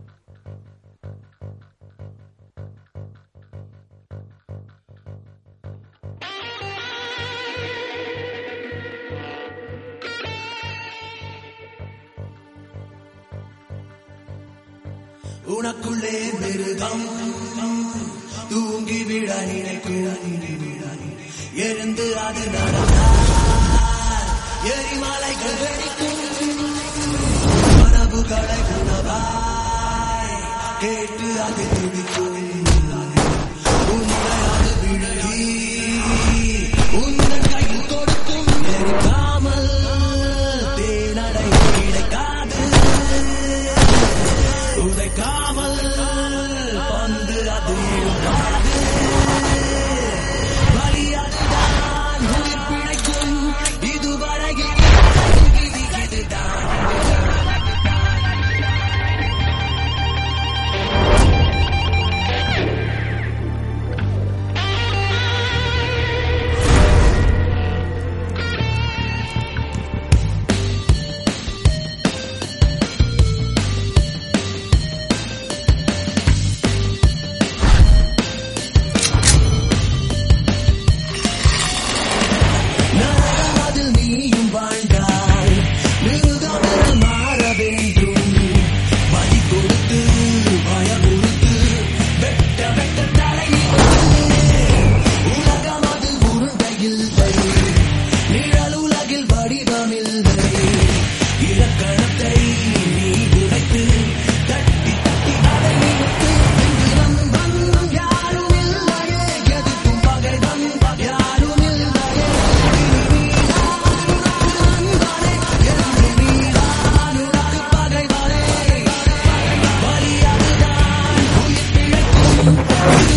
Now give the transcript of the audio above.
உனக்குள்ளே மிருகம் தூங்கி விட நினைக்கும் எழுந்து அது நடந்தால் எரிமலைகள் வெடிக்கும் கனவுகளை உணவாய் கேட்டு அது துடிக்கும் உன்னை அது விழுகி உந்தன் கையில் கொடுக்கும் எரிக்காமல் தேனடை கிடைக்காது உதைக்காமல் பந்து அது எழுந்தாது வலியாதுதான் உயிர் பிழைக்கும் இதுவரை விதி இதுதான் நரகமதில் நீயும் வாழ்ந்தாய் மிருகமென மாற வேண்டும் வழி கொடுத்து பயமுறுத்து வெட்ட வெட்ட தலை உலகம் அது உருண்டையில்லை நிழல் உலகில் வடிவமில்லை இலக்கணத்தை நீ உடைத்து தட்டி தட்டி அதை நிறுத்து இங்கு நண்பன் யாரும் இல்லையே எதுக்கும் பகைவன் யாரும் இல்லையே பகைவனே வலியாதுதான் உயிர் பிழைக்கும்